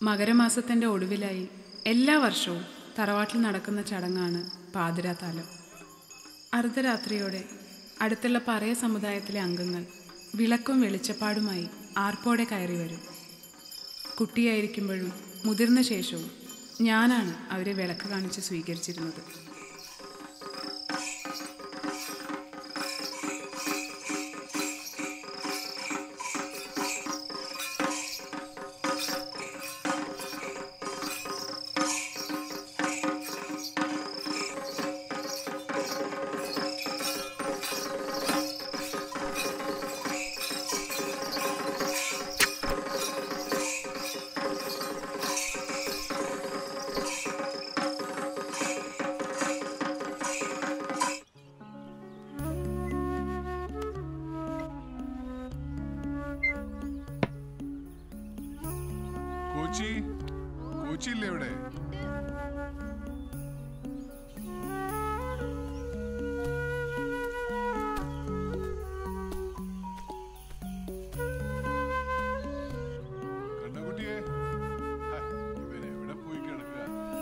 മകരമാസത്തിൻ്റെ ഒടുവിലായി എല്ലാ വർഷവും തറവാട്ടിൽ നടക്കുന്ന ചടങ്ങാണ് പാതിരാത്താലം അർദ്ധരാത്രിയോടെ അടുത്തുള്ള പറയ സമുദായത്തിലെ അംഗങ്ങൾ വിളക്കും വെളിച്ചപ്പാടുമായി ആർപ്പോടെ കയറി വരും കുട്ടിയായിരിക്കുമ്പോഴും മുതിർന്ന ശേഷവും ഞാനാണ് അവരെ വിളക്ക് കാണിച്ച് സ്വീകരിച്ചിരുന്നത് കോച്ചി കോച്ചി ഇല്ലേ ഇവിടെ കണ്ണുകുട്ടിയെ ഹായ്, ഇവൻ എവിടെ പോയി കിടക്കുക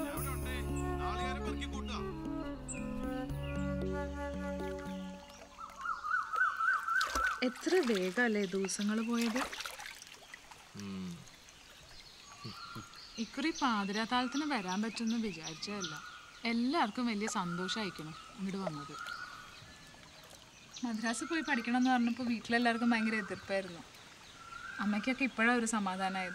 എത്ര വേഗമല്ലേ ദിവസങ്ങൾ പോയത് ഇക്കുറി പാതിരാത്താളത്തിന് വരാൻ പറ്റുമെന്ന് വിചാരിച്ചതല്ല എല്ലാവർക്കും വലിയ സന്തോഷമായിരിക്കണം ഇങ്ങോട്ട് വന്നത് മദ്രാസിൽ പോയി പഠിക്കണം എന്ന് പറഞ്ഞപ്പോൾ വീട്ടിലെല്ലാവർക്കും ഭയങ്കര എതിർപ്പായിരുന്നു അമ്മയ്ക്കൊക്കെ ഇപ്പോഴാണ് ഒരു സമാധാനമായത്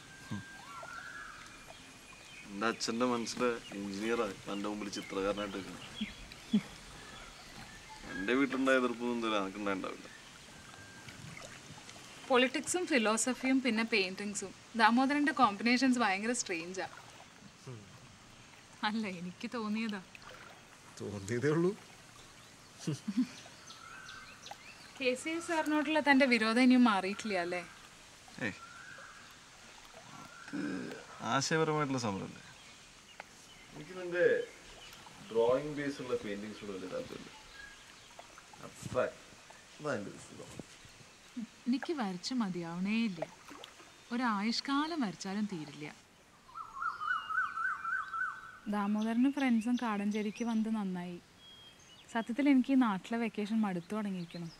എൻ്റെ അച്ഛൻ്റെ മനസ്സിലെ എഞ്ചിനീയറാണ് എൻ്റെ മുമ്പിൽ ചിത്രകാരനായിട്ട് നിൽക്കുന്നത് എൻ്റെ വീട്ടിലുണ്ടായ എതിർപ്പൊന്നും എന്തായാലും എനിക്കുണ്ടായിണ്ടാവില്ല പൊളിറ്റിക്സും ഫിലോസഫിയും പിന്നെ പെയിന്റിങ്സും ദാമോദരന്റെ കോമ്പിനേഷൻസ് ഭയങ്കര സ്ട്രേഞ്ചാ അല്ല എനിക്ക് തോന്നിയതാ തോന്നിയതേ ഉള്ളൂ കെ സി എസ് സാറിനോടുള്ള തന്റെ വിരോധം ഇനിയും മാറിയിട്ടില്ല അല്ലേ ഏയ് അത് ആശയപരമായിട്ടുള്ള സമരമല്ലേ എനിക്ക് നിന്റെ ഡ്രോയിങ് ബേസുള്ള പെയിന്റിങ്സിനോട് വലിയ താല്പര്യമില്ല അബ്സ്ട്രാക്ട് അതാ എൻ്റെ ഒരു സുഖം എനിക്ക് വരച്ച് മതിയാവണേ ഇല്ല ഒരായുഷ്കാലം വരച്ചാലും തീരില്ല ദാമോദരനും ഫ്രണ്ട്സും കാടഞ്ചേരിക്ക് വന്നത് നന്നായി സത്യത്തിൽ എനിക്ക് ഈ നാട്ടിലെ വെക്കേഷൻ മടുത്തു തുടങ്ങിയിരിക്കണം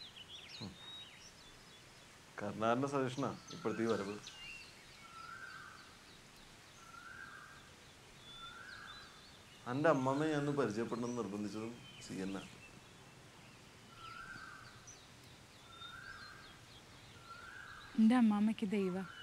കർണാടിൻ്റെ സജഷനാ ഇപ്പോഴത്തെ ഈ വരവ് എൻ്റെ അമ്മമ്മയെ ഞാൻ പരിചയപ്പെടണമെന്ന് നിർബന്ധിച്ചതും സി എന്നാ എൻ്റെ അമ്മാമ്മയ്ക്ക് ദൈവ